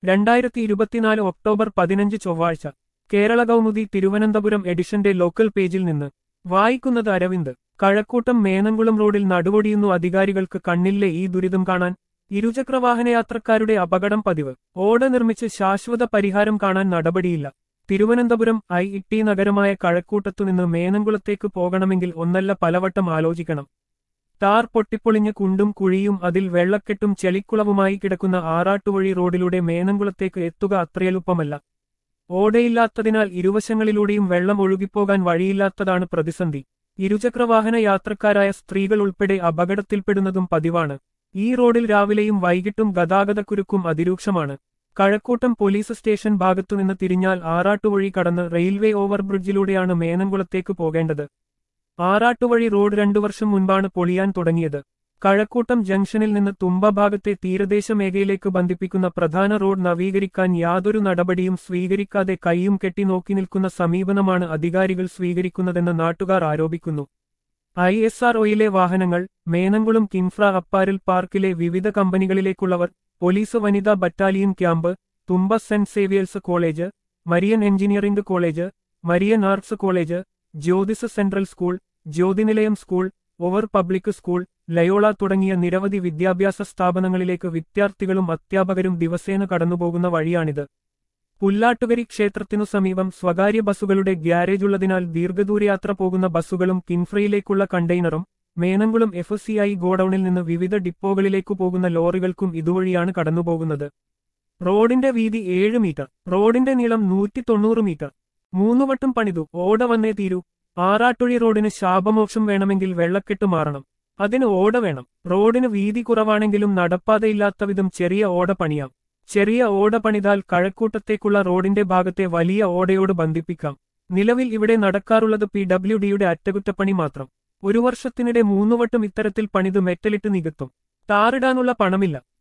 രണ്ടായിരത്തി ഇരുപത്തിനാല് ഒക്ടോബർ പതിനഞ്ച് ചൊവ്വാഴ്ച കേരള കൗമുദി തിരുവനന്തപുരം എഡിഷന്റെ ലോക്കൽ പേജിൽ നിന്ന് വായിക്കുന്നത് അരവിന്ദ് കഴക്കൂട്ടം മേനംകുളം റോഡിൽ നടുവൊടിയുന്നു അധികാരികൾക്ക് കണ്ണില്ലേ ഈ ദുരിതം കാണാൻ ഇരുചക്രവാഹനയാത്രക്കാരുടെ അപകടം പതിവ് ഓട നിർമ്മിച്ച് ശാശ്വത പരിഹാരം കാണാൻ നടപടിയില്ല തിരുവനന്തപുരം ഐ ടി നഗരമായ കഴക്കൂട്ടത്തുനിന്ന് മേനംകുളത്തേക്ക് പോകണമെങ്കിൽ ഒന്നല്ല പലവട്ടം ആലോചിക്കണം ടാർ പൊട്ടിപ്പൊളിഞ്ഞ് കുണ്ടും കുഴിയും അതിൽ വെള്ളക്കെട്ടും ചെളിക്കുളവുമായി കിടക്കുന്ന ആറാട്ടുവഴി റോഡിലൂടെ മേനംകുളത്തേക്ക് എത്തുക അത്രയെളുപ്പമല്ല ഓടയില്ലാത്തതിനാൽ ഇരുവശങ്ങളിലൂടെയും വെള്ളം ഒഴുകിപ്പോകാൻ വഴിയില്ലാത്തതാണ് പ്രതിസന്ധി ഇരുചക്രവാഹന യാത്രക്കാരായ സ്ത്രീകൾ ഉൾപ്പെടെ അപകടത്തിൽപ്പെടുന്നതും പതിവാണ് ഈ റോഡിൽ രാവിലെയും വൈകിട്ടും ഗതാഗതക്കുരുക്കും അതിരൂക്ഷമാണ് കഴക്കൂട്ടം പോലീസ് സ്റ്റേഷൻ ഭാഗത്തുനിന്ന് തിരിഞ്ഞാൽ ആറാട്ടുവഴി കടന്ന് റെയിൽവേ ഓവർബ്രിഡ്ജിലൂടെയാണ് മേനംകുളത്തേക്ക് പോകേണ്ടത് ആറാട്ടുവഴി റോഡ് രണ്ടു വർഷം മുൻപാണ് പൊളിയാൻ തുടങ്ങിയത് കഴക്കൂട്ടം ജംഗ്ഷനിൽ നിന്ന് തുമ്പ ഭാഗത്തെ തീരദേശ മേഖലയിലേക്ക് ബന്ധിപ്പിക്കുന്ന പ്രധാന റോഡ് നവീകരിക്കാൻ യാതൊരു നടപടിയും സ്വീകരിക്കാതെ കൈയും കെട്ടി നോക്കി നിൽക്കുന്ന സമീപനമാണ് അധികാരികൾ സ്വീകരിക്കുന്നതെന്ന് നാട്ടുകാർ ആരോപിക്കുന്നു ഐ എസ് ആർ ഒയിലെ വാഹനങ്ങൾ മേനംകുളം കിൻഫ്ര അപ്പാരൽ പാർക്കിലെ വിവിധ കമ്പനികളിലേക്കുള്ളവർ പോലീസ് വനിതാ battalion camp Thumba saint Xavier's college Marian engineering college Marian arts college Jyothis central school Jyothinilayam school over public school Loyola തുടങ്ങിയ നിരവധി വിദ്യാഭ്യാസ സ്ഥാപനങ്ങളിലേക്ക് വിദ്യാർത്ഥികളും അധ്യാപകരും ദിവസേന കടന്നുപോകുന്ന വഴിയാണിത് പുല്ലാട്ടുകരി ക്ഷേത്രത്തിനു സമീപം സ്വകാര്യ ബസ്സുകളുടെ ഗ്യാരേജുള്ളതിനാൽ ദീർഘദൂരയാത്ര പോകുന്ന ബസ്സുകളും കിൻഫ്രയിലേക്കുള്ള കണ്ടെയ്നറും മേനംകുളം എഫ് സി ഐ ഗോഡൌണിൽ നിന്ന് വിവിധ ഡിപ്പോകളിലേക്കു പോകുന്ന ലോറികൾക്കും ഇതുവഴിയാണ് കടന്നുപോകുന്നത് റോഡിന്റെ വീതി ഏഴ് മീറ്റർ റോഡിന്റെ നീളം നൂറ്റി തൊണ്ണൂറ് മീറ്റർ മൂന്നുവട്ടം പണിതു ഓട വന്നേ തീരൂ ആറാട്ടുഴി റോഡിന് ശാപമോക്ഷം വേണമെങ്കിൽ വെള്ളക്കെട്ട് മാറണം അതിന് ഓട വേണം റോഡിന് വീതി കുറവാണെങ്കിലും നടപ്പാതയില്ലാത്ത വിധം ചെറിയ ഓട പണിയാം ചെറിയ ഓട പണിതാൽ കഴക്കൂട്ടത്തേക്കുള്ള റോഡിന്റെ ഭാഗത്തെ വലിയ ഓടയോട് ബന്ധിപ്പിക്കാം നിലവിൽ ഇവിടെ നടക്കാറുള്ളത് പി ഡബ്ല്യു ഡിയുടെ അറ്റകുറ്റപ്പണി മാത്രം ഒരു വർഷത്തിനിടെ മൂന്നുവട്ടം ഇത്തരത്തിൽ പണിത് മെറ്റലിട്ട് നികത്തും ടാറിടാനുള്ള പണമില്ല